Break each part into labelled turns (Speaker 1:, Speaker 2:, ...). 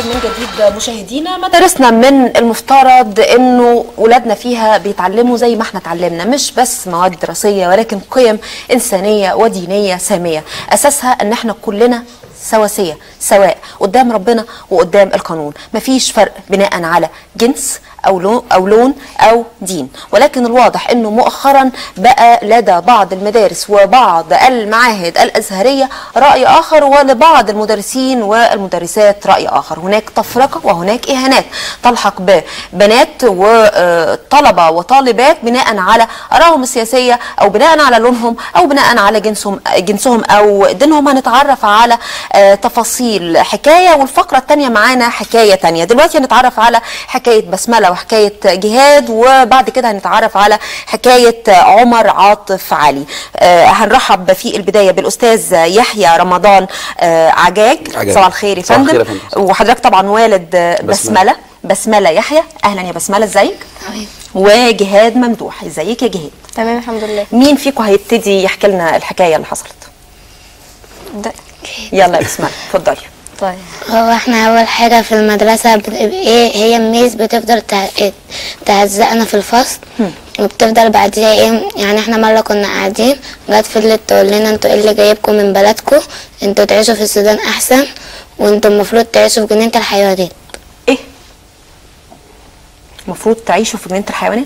Speaker 1: من جديد مشاهدينا مدارسنا من المفترض انه ولادنا فيها بيتعلموا زي ما احنا اتعلمنا مش بس مواد دراسيه ولكن قيم انسانيه ودينيه ساميه اساسها ان احنا كلنا سواسيه سواء قدام ربنا وقدام القانون مفيش فرق بناء على جنس او لون او لون او دين ولكن الواضح انه مؤخرا بقى لدى بعض المدارس وبعض المعاهد الازهريه راي اخر ولبعض المدرسين والمدرسات راي اخر هناك تفرقه وهناك اهانات تلحق ببنات وطلبه وطالبات بناء على ارائهم السياسيه او بناء على لونهم او بناء على جنسهم جنسهم او دينهم هنتعرف على آه، تفاصيل حكايه والفقره الثانيه معانا حكايه ثانيه دلوقتي هنتعرف على حكايه بسمله وحكايه جهاد وبعد كده هنتعرف على حكايه عمر عاطف علي آه، هنرحب في البدايه بالاستاذ يحيى رمضان آه، عجاج
Speaker 2: عجاج.
Speaker 1: صباح الخير يا
Speaker 2: صباح الخير
Speaker 1: فندم
Speaker 2: يا فندم.
Speaker 1: وحضرتك طبعا والد آه،
Speaker 2: بسملة.
Speaker 1: بسمله بسمله يحيى اهلا يا بسمله ازيك وجهاد ممدوح ازيك يا جهاد
Speaker 3: تمام الحمد لله
Speaker 1: مين فيكم هيبتدي يحكي لنا الحكايه اللي حصلت
Speaker 3: ده
Speaker 1: يلا يا بسمله اتفضلي
Speaker 3: طيب
Speaker 4: هو احنا اول حاجه في المدرسه بت- ايه هي الميس بتفضل ته- تهزقنا في الفصل وبتفضل بعديها ايه يعني احنا مره كنا قاعدين جت فضلت تقول لنا انتوا ايه اللي جايبكم من بلدكم انتوا تعيشوا في السودان احسن وانتوا المفروض تعيشوا في جنينه الحيوانات
Speaker 1: ايه المفروض تعيشوا في جنينه الحيوانات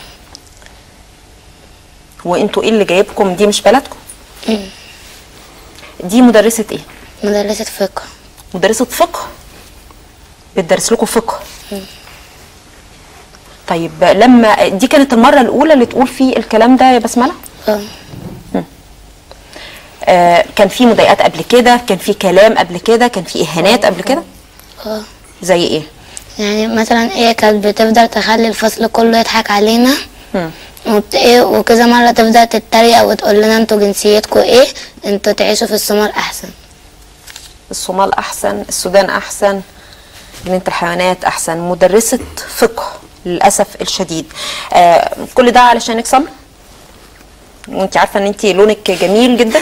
Speaker 1: وانتوا ايه اللي جايبكم دي مش بلدكم دي مدرسه ايه
Speaker 4: مدرسه فقه
Speaker 1: مدرسه فقه بتدرس لكم فقه طيب لما دي كانت المره الاولى اللي تقول فيه الكلام ده يا بسمله
Speaker 4: اه
Speaker 1: آه كان في مضايقات قبل كده كان في كلام قبل كده كان في اهانات قبل كده
Speaker 4: اه
Speaker 1: زي ايه
Speaker 4: يعني مثلا ايه كانت بتفضل تخلي الفصل كله يضحك علينا
Speaker 1: مم.
Speaker 4: وبت... ايه وكذا مرة تفضل تتريق وتقول لنا انتوا جنسيتكم ايه انتوا تعيشوا في الصومال احسن
Speaker 1: الصومال احسن السودان احسن جنينه الحيوانات احسن مدرسه فقه للاسف الشديد آه كل ده علشانك سمر وانت عارفه ان انت لونك جميل جدا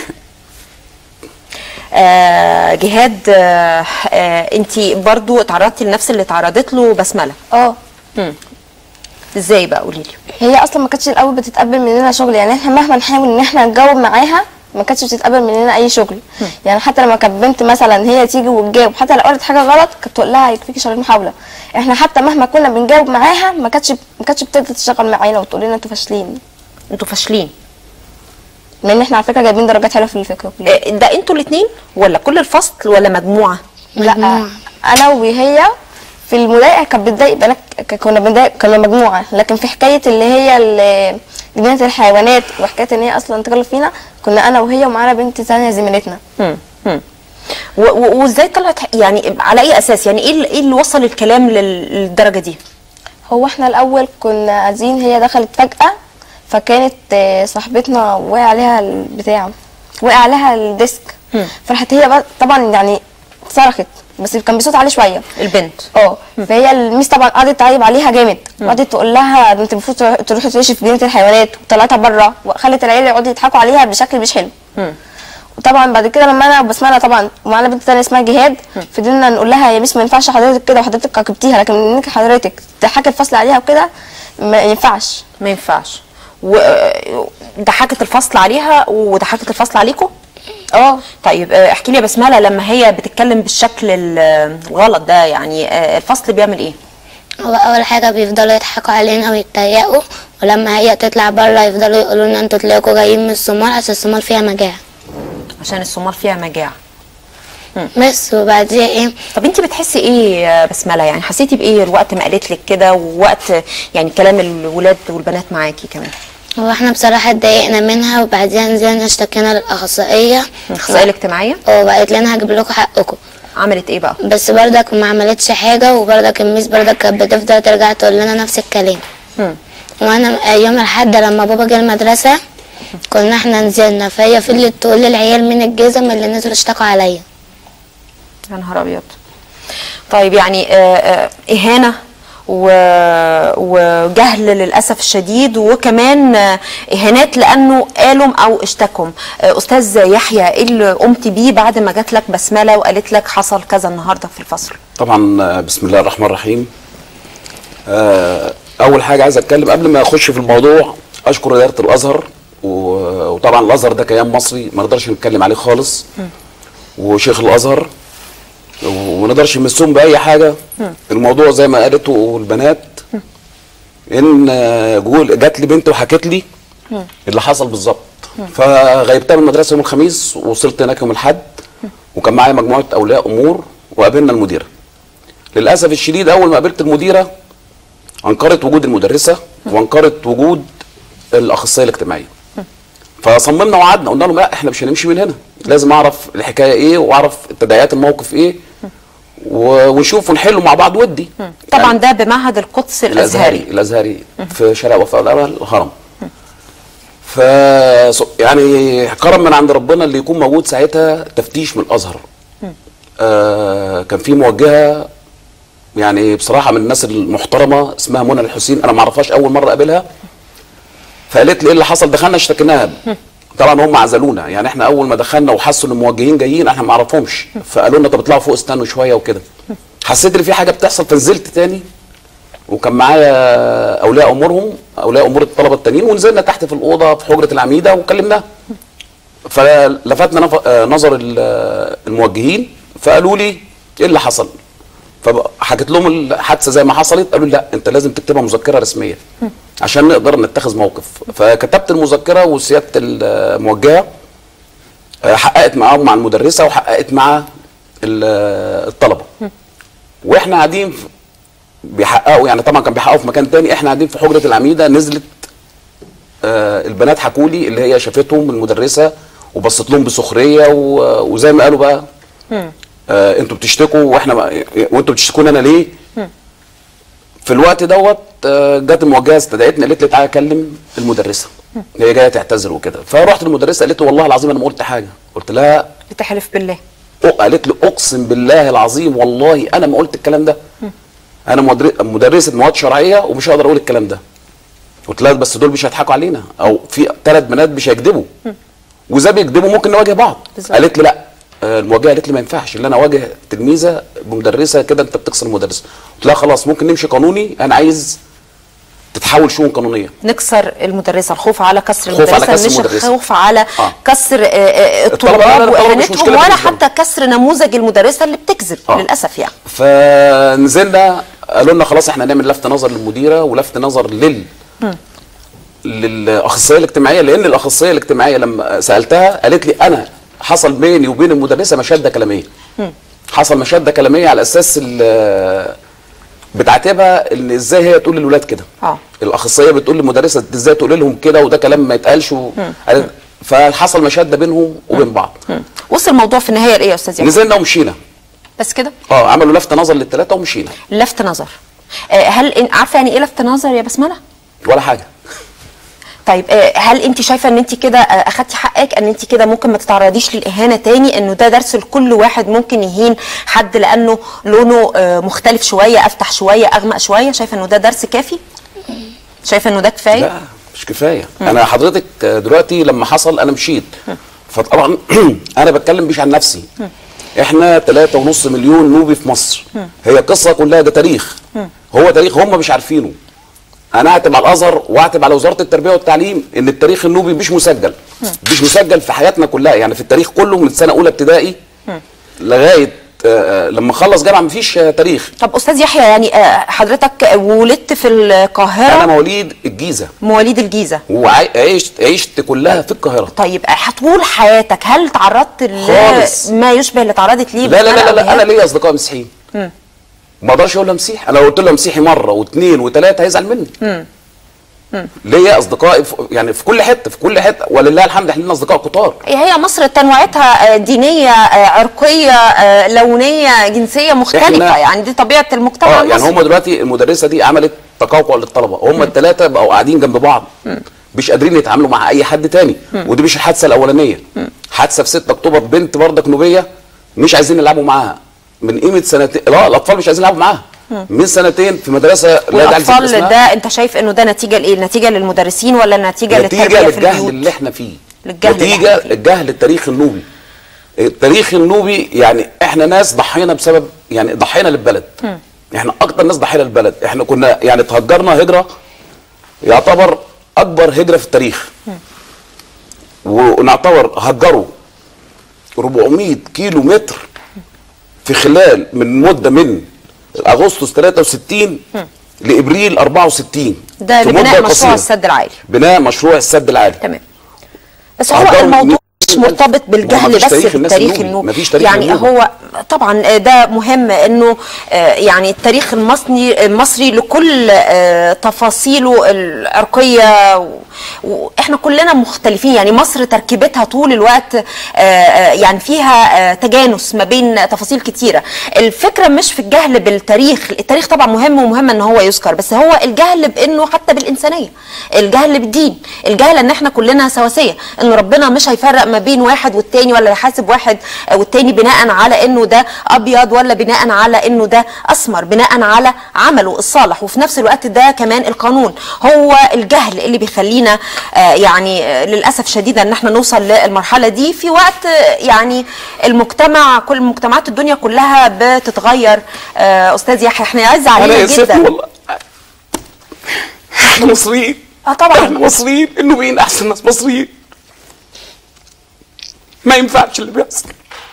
Speaker 1: آه جهاد آه آه انت برضو اتعرضتي لنفس اللي اتعرضت له بسمله
Speaker 3: اه
Speaker 1: مم. ازاي بقى قولي لي
Speaker 3: هي اصلا ما كانتش الاول بتتقبل مننا شغل يعني احنا مهما نحاول ان احنا نجاوب معاها ما كانتش بتتقبل مننا اي شغل يعني حتى لما كانت بنت مثلا هي تيجي وتجاوب حتى لو قالت حاجه غلط كانت تقول لها يكفيكي شهرين محاوله احنا حتى مهما كنا بنجاوب معاها ما كانتش ما كانتش بتقدر تشتغل معانا وتقول لنا انتوا فاشلين
Speaker 1: انتوا فاشلين
Speaker 3: مع ان احنا على فكره جايبين درجات حلوه في الفكره كلها
Speaker 1: آه ده انتوا الاثنين ولا كل الفصل ولا مجموعه
Speaker 3: لا
Speaker 4: مجموعة.
Speaker 3: انا وهي في المضايقه كانت بتضايق بنات ك- كنا بنضايق كنا مجموعه لكن في حكايه اللي هي ال- جنينه الحيوانات وحكايه ان هي اصلا تغلط فينا كنا انا وهي ومعانا بنت ثانيه زميلتنا
Speaker 1: مم. مم. و- و- وازاي طلعت ح- يعني على اي اساس يعني ايه اللي- ايه اللي وصل الكلام لل- للدرجه دي
Speaker 3: هو احنا الاول كنا قاعدين هي دخلت فجاه فكانت آه، صاحبتنا وقع عليها البتاع وقع عليها الديسك فراحت هي بقى طبعا يعني صرخت بس كان بصوت عالي شويه
Speaker 1: البنت
Speaker 3: اه فهي الميس طبعا قعدت تعيب عليها جامد وقعدت تقول لها ده انت المفروض تروحي- تروحي تعيشي في جنينه الحيوانات وطلعتها بره وخلت العيال يقعدوا يضحكوا عليها بشكل مش حلو
Speaker 1: مم.
Speaker 3: وطبعا بعد كده لما انا وبسمعها طبعا ومعانا بنت تانية اسمها جهاد فضلنا نقول لها يا ميس ما ينفعش حضرتك كده وحضرتك عاقبتيها لكن انك حضرتك تضحكي الفصل عليها وكده ما ينفعش
Speaker 1: ما ينفعش وضحكت الفصل عليها وضحكت الفصل عليكم
Speaker 3: اه
Speaker 1: طيب آه، احكي لي يا بسمله لما هي بتتكلم بالشكل ال- الغلط ده يعني آه، الفصل بيعمل ايه
Speaker 4: هو اول حاجه بيفضلوا يضحكوا علينا ويتريقوا ولما هي تطلع بره يفضلوا يقولوا لنا انتوا تلاقوا جايين من الصومال عشان الصومال فيها مجاعه
Speaker 1: عشان الصومال فيها مجاعه
Speaker 4: بس وبعديها ايه
Speaker 1: طب انت بتحسي ايه يا بسمله يعني حسيتي بايه الوقت ما قالت لك كده ووقت يعني كلام الولاد والبنات معاكي كمان
Speaker 4: هو احنا بصراحه اتضايقنا منها وبعديها نزلنا اشتكينا للاخصائيه
Speaker 1: الاخصائيه الاجتماعيه
Speaker 4: وبقت لنا هجيب لكم حقكم
Speaker 1: عملت ايه بقى
Speaker 4: بس برضك ما عملتش حاجه وبرضك الميس برضك كانت بتفضل ترجع تقول لنا نفس الكلام
Speaker 1: مم.
Speaker 4: وانا يوم الحد لما بابا جه المدرسه كنا احنا نزلنا فهي فضلت تقول للعيال من الجزم اللي نزلوا اشتكوا عليا
Speaker 1: يا نهار ابيض طيب يعني آه، آه، اهانه و... وجهل للاسف الشديد وكمان آه، اهانات لانه قالوا او اشتكوا آه، استاذ يحيى ايه اللي قمت بيه بعد ما جات لك بسمله وقالت لك حصل كذا النهارده في الفصل
Speaker 2: طبعا آه، بسم الله الرحمن الرحيم آه، اول حاجه عايز اتكلم قبل ما اخش في الموضوع اشكر اداره الازهر و- وطبعا الازهر ده كيان مصري ما نقدرش نتكلم عليه خالص وشيخ الازهر وما نقدرش نمسهم باي حاجه الموضوع زي ما قالته البنات ان آه، جول جات لي بنت وحكت لي اللي حصل بالظبط فغيبتها من المدرسه يوم الخميس ووصلت هناك يوم الاحد وكان معايا مجموعه اولياء امور وقابلنا المديره للاسف الشديد اول ما قابلت المديره انكرت وجود المدرسه وانكرت وجود الاخصائيه الاجتماعيه فصممنا وقعدنا قلنا لهم لا احنا مش هنمشي من هنا لازم اعرف الحكايه ايه واعرف تداعيات الموقف ايه و- ونشوف ونحله مع بعض ودي
Speaker 1: طبعا
Speaker 2: يعني
Speaker 1: ده بمعهد القدس
Speaker 2: الازهري
Speaker 1: الازهري
Speaker 2: الازهري في شارع وفاء الاول الهرم ف يعني كرم من عند ربنا اللي يكون موجود ساعتها تفتيش من الازهر آه كان في موجهه يعني بصراحه من الناس المحترمه اسمها منى الحسين انا ما اعرفهاش اول مره اقابلها فقالت لي ايه اللي حصل دخلنا اشتكيناها طبعا هم عزلونا يعني احنا اول ما دخلنا وحسوا ان الموجهين جايين احنا ما نعرفهمش فقالوا لنا طب اطلعوا فوق استنوا شويه وكده حسيت ان في حاجه بتحصل فنزلت تاني وكان معايا اولياء امورهم اولياء امور الطلبه التانيين ونزلنا تحت في الاوضه في حجره العميده وكلمناها فلفتنا نف- آه، نظر ال- آه، الموجهين فقالوا لي ايه اللي حصل فحكيت لهم الحادثه زي ما حصلت قالوا لي لا انت لازم تكتبها مذكره رسميه عشان نقدر نتخذ موقف فكتبت المذكره وسياده الموجهه آه، حققت معاهم مع المدرسه وحققت مع ال- آه، الطلبه واحنا قاعدين في- بيحققوا يعني طبعا كان بيحققوا في مكان تاني احنا قاعدين في حجره العميده نزلت آه البنات حكوا لي اللي هي شافتهم المدرسه وبصت لهم بسخريه و- وزي ما قالوا بقى آه انتوا بتشتكوا واحنا ما- وانتوا بتشتكونا انا ليه؟ في الوقت دوت آه، جت الموجهه استدعتني قالت لي تعالى اكلم المدرسه هي جايه تعتذر وكده فرحت للمدرسه قالت لي والله العظيم انا ما قلت حاجه قلت لها
Speaker 1: بتحلف بالله
Speaker 2: أو- قالت لي اقسم بالله العظيم والله انا ما قلت الكلام ده انا مدر- مدرسه مواد شرعيه ومش هقدر اقول الكلام ده قلت لها بس دول مش هيضحكوا علينا او في ثلاث بنات مش هيكذبوا واذا بيكذبوا ممكن نواجه بعض
Speaker 1: بالظبط.
Speaker 2: قالت لي لا آه، المواجهه قالت لي ما ينفعش ان انا اواجه تلميذه بمدرسه كده انت بتكسر المدرس قلت لها خلاص ممكن نمشي قانوني انا عايز تتحول شؤون قانونيه
Speaker 1: نكسر المدرسه الخوف على كسر
Speaker 2: خوف على
Speaker 1: المدرسه
Speaker 2: كسر
Speaker 1: مش
Speaker 2: المدرسة.
Speaker 1: الخوف على
Speaker 2: آه.
Speaker 1: كسر آه، آه،
Speaker 2: الطلبة- لا، لا،
Speaker 1: الطلاب
Speaker 2: الطلبة مش
Speaker 1: واهانتهم
Speaker 2: مشكلة
Speaker 1: ولا
Speaker 2: بالنسبة
Speaker 1: حتى كسر نموذج المدرسه اللي بتكذب
Speaker 2: آه.
Speaker 1: للاسف يعني
Speaker 2: فنزلنا قالوا لنا خلاص احنا هنعمل لفت نظر للمديره ولفت نظر لل للاخصائيه الاجتماعيه لان الاخصائيه الاجتماعيه لما سالتها قالت لي انا حصل بيني وبين المدرسه مشاده كلاميه حصل مشاده كلاميه على اساس ال- بتعاتبها ان ازاي هي تقول للولاد كده
Speaker 1: اه.
Speaker 2: الاخصائيه بتقول للمدرسه "أنت ازاي تقول لهم كده وده كلام ما يتقالش و... قالت- فحصل مشاده بينهم وبين بعض
Speaker 1: وصل الموضوع في النهايه لايه يا استاذ يحيى
Speaker 2: نزلنا ومشينا
Speaker 1: بس كده
Speaker 2: اه عملوا لفت نظر للثلاثه ومشينا
Speaker 1: لفت نظر آه، هل إن- عارفه يعني ايه لفت نظر يا بسمله
Speaker 2: ولا حاجه
Speaker 1: طيب آه، هل انت شايفه ان انت كده آه، اخدتي حقك ان انت كده ممكن ما تتعرضيش للاهانه تاني انه ده درس لكل واحد ممكن يهين حد لانه لونه آه، مختلف شويه افتح شويه اغمق شويه شايفه انه ده درس كافي شايفه انه ده كفايه
Speaker 2: لا مش كفايه انا حضرتك دلوقتي لما حصل انا مشيت فطبعا انا بتكلم مش عن نفسي احنا 3.5 مليون نوبي في مصر هي قصه كلها ده تاريخ هو تاريخ هم مش عارفينه انا اعتب على الازهر واعتب على وزاره التربيه والتعليم ان التاريخ النوبي مش مسجل مش مسجل في حياتنا كلها يعني في التاريخ كله من سنه اولى ابتدائي لغايه آه، لما خلص جامعه مفيش آه، تاريخ
Speaker 1: طب استاذ يحيى يعني آه، حضرتك ولدت في
Speaker 2: انا
Speaker 1: القاهره
Speaker 2: مواليد الجيزه
Speaker 1: مواليد الجيزه
Speaker 2: وعشت عشت كلها في القاهره
Speaker 1: طيب آه، طول حياتك هل تعرضت
Speaker 2: خالص.
Speaker 1: لما يشبه اللي تعرضت ليه
Speaker 2: لا لا لا
Speaker 1: بسملة
Speaker 2: لا,
Speaker 1: أو
Speaker 2: لا
Speaker 1: بإيهاب؟
Speaker 2: انا ليا اصدقاء مسيحيين ما اقدرش اقول له مسيحي انا لو قلت له مسيحي مره واثنين وثلاثه هيزعل مني ليا اصدقاء في يعني في كل حته في كل حته ولله الحمد احنا لنا اصدقاء كتار
Speaker 1: هي مصر تنوعاتها آه، دينيه آه، عرقيه آه، لونيه جنسيه مختلفه
Speaker 2: إحنا-
Speaker 1: يعني دي طبيعه المجتمع
Speaker 2: اه يعني
Speaker 1: المصري
Speaker 2: هم دلوقتي المدرسه دي عملت تقوقع للطلبه هم الثلاثه بقوا قاعدين جنب بعض مش قادرين يتعاملوا مع اي حد تاني ودي مش الحادثه الاولانيه حادثه في 6 اكتوبر بنت بردك نوبيه مش عايزين يلعبوا معاها من قيمه سنتين لا الاطفال مش عايزين يلعبوا معاها من سنتين في مدرسه لا داعي لذكر
Speaker 1: والاطفال
Speaker 2: اسمها.
Speaker 1: ده انت شايف انه ده نتيجه لايه نتيجه للمدرسين ولا نتيجه,
Speaker 2: نتيجه
Speaker 1: للتربيه في
Speaker 2: للجهل
Speaker 1: البيوت
Speaker 2: اللي احنا فيه
Speaker 1: للجهل اللي
Speaker 2: نتيجه
Speaker 1: احنا فيه.
Speaker 2: الجهل التاريخ النوبي التاريخ النوبي يعني احنا ناس ضحينا بسبب يعني ضحينا للبلد احنا اكتر ناس ضحينا للبلد احنا كنا يعني تهجرنا هجره يعتبر اكبر هجره في التاريخ ونعتبر هجروا 400 كيلو متر في خلال من مده من اغسطس 63 لابريل 64
Speaker 1: ده
Speaker 2: في
Speaker 1: لبناء
Speaker 2: مدة
Speaker 1: مشروع
Speaker 2: قصيرة.
Speaker 1: السد العالي
Speaker 2: بناء مشروع السد العالي
Speaker 1: تمام بس هو
Speaker 2: عبارة
Speaker 1: الموضوع
Speaker 2: مش
Speaker 1: مش مرتبط بالجهل
Speaker 2: مفيش
Speaker 1: بس
Speaker 2: تاريخ
Speaker 1: في
Speaker 2: الناس
Speaker 1: التاريخ
Speaker 2: النوبي.
Speaker 1: النوبي
Speaker 2: مفيش تاريخ
Speaker 1: يعني
Speaker 2: النوبي.
Speaker 1: هو طبعا ده مهم انه آه، يعني التاريخ المصري المصري لكل آه، تفاصيله العرقيه و- واحنا كلنا مختلفين يعني مصر تركيبتها طول الوقت آه، آه، يعني فيها آه، تجانس ما بين تفاصيل كتيره الفكره مش في الجهل بالتاريخ التاريخ طبعا مهم ومهم ان هو يذكر بس هو الجهل بانه حتى بالانسانيه الجهل بالدين الجهل ان احنا كلنا سواسيه ان ربنا مش هيفرق ما بين واحد والتاني ولا يحاسب واحد والتاني بناء على انه ده ابيض ولا بناء على انه ده اسمر بناء على عمله الصالح وفي نفس الوقت ده كمان القانون هو الجهل اللي بيخلينا آه، يعني آه، للاسف شديدا ان احنا نوصل للمرحله دي في وقت آه، يعني المجتمع كل مجتمعات الدنيا كلها بتتغير آه، استاذ يحيى احنا يعز
Speaker 2: انا
Speaker 1: علينا
Speaker 2: اسف
Speaker 1: جدا
Speaker 2: والله احنا مصريين
Speaker 1: اه طبعا
Speaker 2: احنا مصريين النوبيين احسن ناس مصريين ما ينفعش اللي بيحصل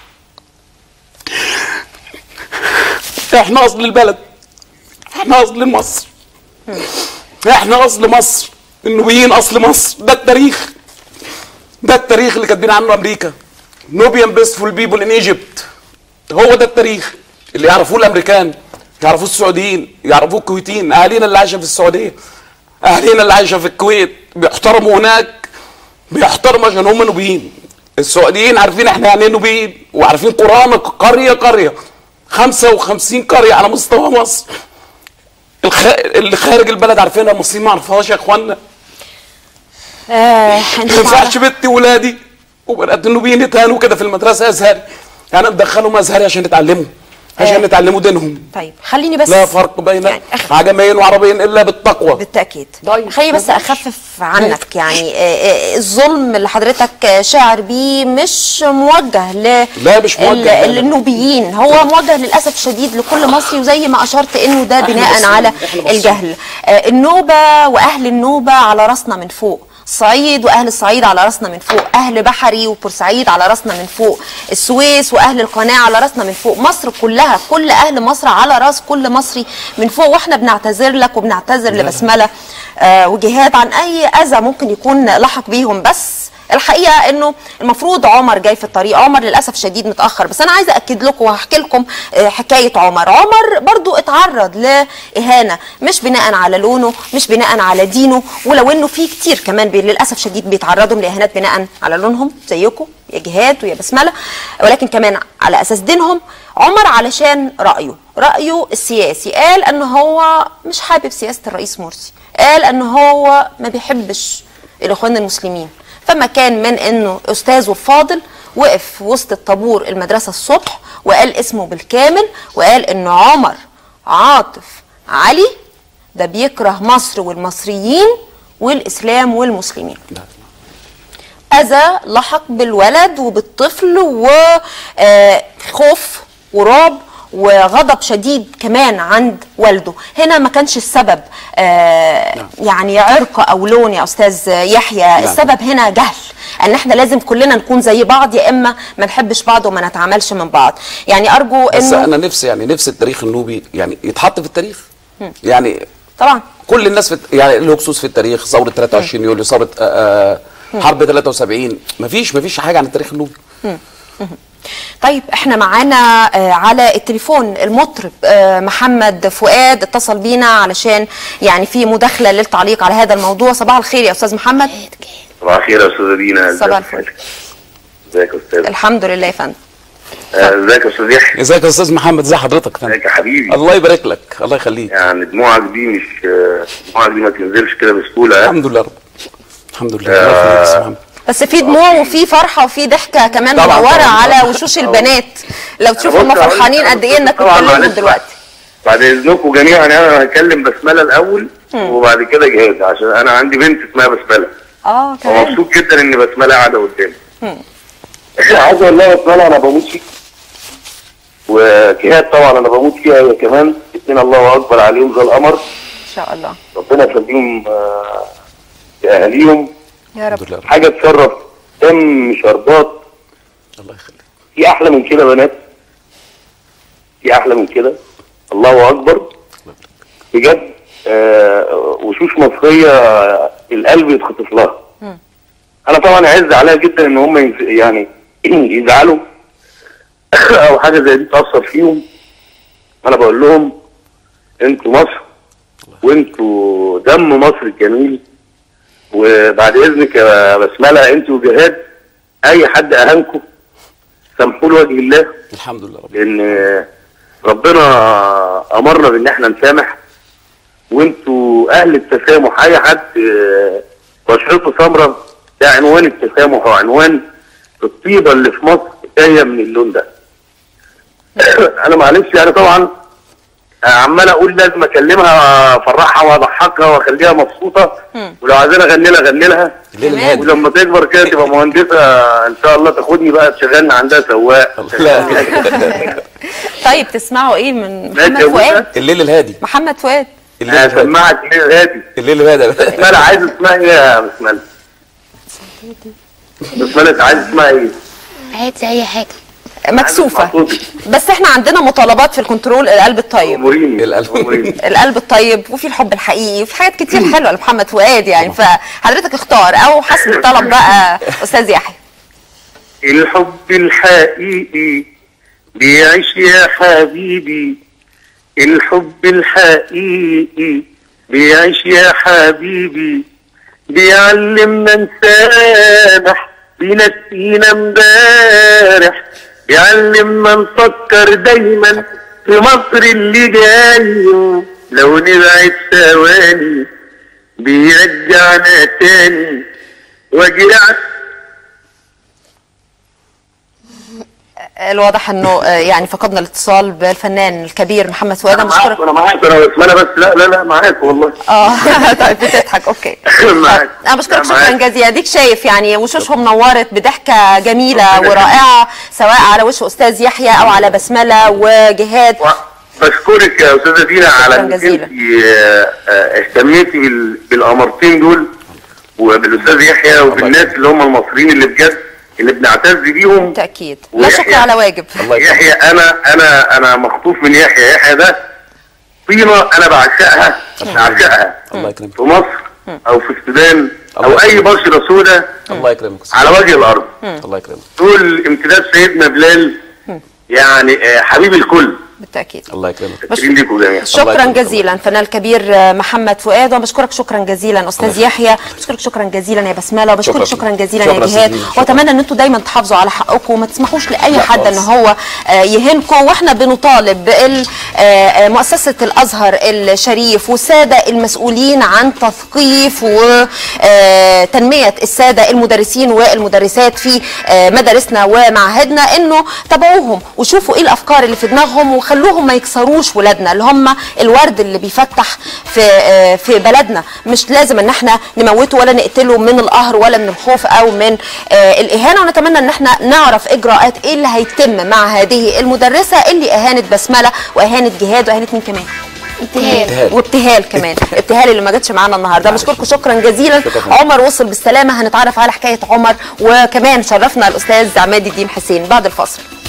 Speaker 2: احنا اصل البلد احنا اصل مصر احنا اصل مصر النوبيين اصل مصر ده التاريخ ده التاريخ اللي كاتبين عنه امريكا نوبيان بيسفول بيبول ان ايجيبت هو ده التاريخ اللي يعرفوه الامريكان يعرفوه السعوديين يعرفوه الكويتيين اهالينا اللي عايشه في السعوديه اهالينا اللي عايشه في الكويت بيحترموا هناك بيحترموا عشان هم نوبيين السعوديين عارفين احنا يعني ايه نوبيين وعارفين قرآن قريه قريه 55 قريه على مستوى مصر الخ... اللي خارج البلد عارفينها المصريين ما عرفوهاش يا اخوانا
Speaker 1: آه
Speaker 2: ما
Speaker 1: انت
Speaker 2: ينفعش بنتي ولادي وبنات النوبيين يتهانوا كده في المدرسه ازهري يعني ندخلهم ازهري عشان يتعلموا عشان
Speaker 1: آه.
Speaker 2: يتعلموا دينهم
Speaker 1: طيب خليني بس
Speaker 2: لا فرق بين
Speaker 1: يعني أخ-
Speaker 2: عجمين وعربين الا بالتقوى
Speaker 1: بالتاكيد
Speaker 2: طيب.
Speaker 1: خليني بس اخفف عنك يعني آه، آه، الظلم اللي حضرتك آه، شاعر بيه مش موجه ل
Speaker 2: لا، مش موجه،
Speaker 1: ال-
Speaker 2: لا، لا.
Speaker 1: للنوبيين هو موجه للاسف الشديد لكل مصري وزي ما اشرت انه ده
Speaker 2: إحنا
Speaker 1: بناء
Speaker 2: مصريين،
Speaker 1: على
Speaker 2: إحنا مصريين.
Speaker 1: الجهل آه، النوبه واهل النوبه على راسنا من فوق الصعيد واهل الصعيد على راسنا من فوق اهل بحري وبورسعيد على راسنا من فوق السويس واهل القناه على راسنا من فوق مصر كلها كل اهل مصر على راس كل مصري من فوق واحنا بنعتذر لك وبنعتذر لبسمله آه وجهاد عن اي اذى ممكن يكون لحق بيهم بس الحقيقه انه المفروض عمر جاي في الطريق عمر للاسف شديد متاخر بس انا عايزه اكد لكم وهحكي لكم آه، حكايه عمر عمر برضو اتعرض لاهانه مش بناء على لونه مش بناء على دينه ولو انه في كتير كمان بي للاسف شديد بيتعرضوا لاهانات بناء على لونهم زيكم يا جهاد ويا بسمله ولكن كمان على اساس دينهم عمر علشان رايه رايه السياسي قال ان هو مش حابب سياسه الرئيس مرسي قال ان هو ما بيحبش الاخوان المسلمين فما كان من انه استاذه الفاضل وقف في وسط الطابور المدرسه الصبح وقال اسمه بالكامل وقال ان عمر عاطف علي ده بيكره مصر والمصريين والاسلام والمسلمين اذى لحق بالولد وبالطفل وخوف ورعب وغضب شديد كمان عند والده هنا ما كانش السبب آه يعني عرق او لون يا استاذ يحيى السبب هنا جهل ان احنا لازم كلنا نكون زي بعض يا اما ما نحبش بعض وما نتعاملش من بعض يعني ارجو
Speaker 2: بس
Speaker 1: انه
Speaker 2: انا نفسي يعني نفسي التاريخ النوبي يعني يتحط في التاريخ يعني
Speaker 1: طبعا
Speaker 2: كل الناس في الت- يعني له هكسوس في التاريخ ثوره 23 يوليو ثوره آه، آه، حرب 73 مفيش مفيش حاجه عن التاريخ النوبي
Speaker 1: طيب احنا معانا آه، على التليفون المطرب آه، محمد فؤاد اتصل بينا علشان يعني في مداخله للتعليق على هذا الموضوع صباح الخير يا استاذ محمد
Speaker 5: صباح الخير يا استاذه دينا
Speaker 1: صباح الفل.
Speaker 5: ازيك يا استاذ
Speaker 1: الحمد لله يا فندم
Speaker 5: آه، ازيك يا استاذ يحيى
Speaker 2: ازيك يا استاذ محمد ازي حضرتك فندم؟
Speaker 5: ازيك يا حبيبي
Speaker 2: الله يبارك لك الله يخليك
Speaker 5: يعني دموعك دي مش آه، دموعك دي ما تنزلش كده بسهوله ها؟
Speaker 2: الحمد لله رب الحمد لله الله يخليك يا استاذ محمد
Speaker 1: بس في دموع وفي فرحه وفي ضحكه كمان
Speaker 2: طبعاً،
Speaker 1: منوره
Speaker 2: طبعاً.
Speaker 1: على وشوش البنات لو تشوفوا
Speaker 5: بص
Speaker 1: هم
Speaker 5: هقول لك
Speaker 1: فرحانين
Speaker 5: حاجة
Speaker 1: قد ايه انك
Speaker 5: طبعاً
Speaker 1: بتكلمهم
Speaker 5: معلش.
Speaker 1: دلوقتي
Speaker 5: بعد اذنكم جميعا انا هكلم بسمله الاول وبعد كده جهاد عشان انا عندي بنت اسمها بسمله
Speaker 1: اه كمان
Speaker 5: ومبسوط جدا ان بسمله قاعده قدامي عايز اقول لها بسمله انا بموت فيك وجهاد طبعا انا بموت فيها هي كمان الاثنين الله اكبر عليهم زي القمر
Speaker 1: ان شاء الله
Speaker 5: ربنا يخليهم آه، لاهاليهم
Speaker 1: يا رب
Speaker 2: الحمد لله
Speaker 5: حاجه تشرف دم شربات
Speaker 2: الله يخليك
Speaker 5: في احلى من كده يا بنات في احلى من كده الله اكبر بجد آه وشوش مصريه آه، القلب يتخطف لها انا طبعا اعز عليها جدا ان هم يز- يعني يزعلوا او حاجه زي دي تاثر فيهم انا بقول لهم انتوا مصر وانتوا دم مصر الجميل وبعد اذنك يا بسمله انتوا وجهاد اي حد اهانكم سامحوا له وجه الله
Speaker 2: الحمد لله رب
Speaker 5: لان ربنا امرنا بان احنا نسامح وانتوا اهل التسامح اي حد آه، بشرته سمراء ده عنوان التسامح وعنوان الطيبه اللي في مصر جايه من اللون ده انا معلش يعني طبعا آه، عمال اقول لازم اكلمها افرحها واضحكها واخليها مبسوطه ولو عايزين اغني لها اغني لها
Speaker 2: الليل الهادي
Speaker 5: ولما تكبر كده تبقى مهندسه ان شاء الله تاخدني بقى تشغلنا عندها سواق
Speaker 2: لا
Speaker 1: طيب تسمعوا ايه من
Speaker 5: ماشي
Speaker 1: محمد
Speaker 5: يا
Speaker 1: فؤاد
Speaker 5: بوسة.
Speaker 2: الليل الهادي
Speaker 1: محمد فؤاد
Speaker 2: الليل الهادي
Speaker 5: هسمعك ليه هادي
Speaker 2: الليل الهادي
Speaker 5: بسملة عايز اسمها ايه يا بسملة؟ بسملة عايز اسمها ايه؟
Speaker 4: عادي اي حاجه
Speaker 1: مكسوفه
Speaker 5: عايز أسمع صوتك.
Speaker 1: بس احنا عندنا مطالبات في الكنترول القلب الطيب
Speaker 5: أموريني
Speaker 2: القلب.
Speaker 5: أموريني.
Speaker 1: القلب الطيب وفي الحب الحقيقي وفي حاجات كتير حلوه لمحمد فؤاد يعني فحضرتك اختار او حسب الطلب بقى استاذ يحيى
Speaker 5: الحب الحقيقي بيعيش يا حبيبي الحب الحقيقي بيعيش يا حبيبي بيعلمنا نسامح بينسينا امبارح بيعلمنا نفكر دايما في مصر اللي جاي لو نبعد ثواني بيرجعنا تاني واجرع
Speaker 1: الواضح انه آه، يعني فقدنا الاتصال بالفنان الكبير محمد فؤاد
Speaker 5: انا
Speaker 1: انا
Speaker 5: معاك
Speaker 1: بشكرك
Speaker 5: انا معاك انا بس انا بس لا لا لا معاك والله
Speaker 1: اه طيب بتضحك اوكي
Speaker 5: معاك.
Speaker 1: انا بشكرك
Speaker 5: لا،
Speaker 1: شكرا
Speaker 5: معاك.
Speaker 1: جزيلا اديك شايف يعني وشوشهم نورت بضحكه جميله ورائعه سواء على وش استاذ يحيى او على بسمله وجهاد
Speaker 5: و- بشكرك يا استاذه دينا على
Speaker 1: شكراً
Speaker 5: انك
Speaker 1: جزيلاً.
Speaker 5: انت آه، آه، اهتميتي بال- بالقمرتين دول وبالاستاذ يحيى وبالناس اللي هم المصريين اللي بجد اللي بنعتز بيهم
Speaker 1: بالتاكيد لا
Speaker 5: ويحيى-
Speaker 1: شكر على واجب
Speaker 2: الله يكرمك
Speaker 5: يحيى انا انا انا مخطوف من يحيى يحيى ده طينه انا بعشقها بعشقها
Speaker 2: الله يكرمك
Speaker 5: في مصر او في السودان او
Speaker 2: الله
Speaker 5: اي
Speaker 2: يكرمك.
Speaker 5: بشره سوداء
Speaker 2: الله يكرمك
Speaker 5: على وجه الارض
Speaker 2: الله يكرمك
Speaker 5: دول امتداد سيدنا بلال يعني آه، حبيب الكل
Speaker 1: بالتاكيد
Speaker 2: الله يكرمك
Speaker 5: شاكرين ليكم جميعا
Speaker 1: شكرا
Speaker 2: يكرمك.
Speaker 1: جزيلا الفنان الكبير آه، محمد فؤاد وبشكرك شكرا جزيلا استاذ
Speaker 2: الله
Speaker 1: يحيى بشكرك شكرا جزيلا يا بسمله وبشكرك
Speaker 2: شكرا.
Speaker 1: شكرا جزيلا
Speaker 2: شكرا
Speaker 1: يا جهاد
Speaker 2: سيدي. شكرا.
Speaker 1: واتمنى ان انتم دايما تحافظوا على حقكم وما تسمحوش لاي
Speaker 2: لا
Speaker 1: حد ان
Speaker 2: خالص.
Speaker 1: هو آه، يهينكم واحنا بنطالب بال- آه، آه، مؤسسه الازهر الشريف والساده المسؤولين عن تثقيف وتنميه الساده المدرسين والمدرسات في آه، مدارسنا ومعاهدنا انه تابعوهم وشوفوا ايه الافكار اللي في دماغهم وخلوهم ما يكسروش ولادنا اللي هم الورد اللي بيفتح في آه، في بلدنا مش لازم ان احنا نموته ولا نقتله من القهر ولا من الخوف او من آه، الاهانه ونتمنى ان احنا نعرف اجراءات ايه اللي هيتم مع هذه المدرسه اللي اهانت بسمله واهانت جهاد واهانت مين كمان
Speaker 2: ابتهال.
Speaker 1: وابتهال كمان ابتهال اللي ما جاتش معانا النهارده بشكركم شكرا جزيلا
Speaker 2: شكراً.
Speaker 1: عمر وصل بالسلامه هنتعرف على حكايه عمر وكمان شرفنا الاستاذ عماد الدين حسين بعد الفاصل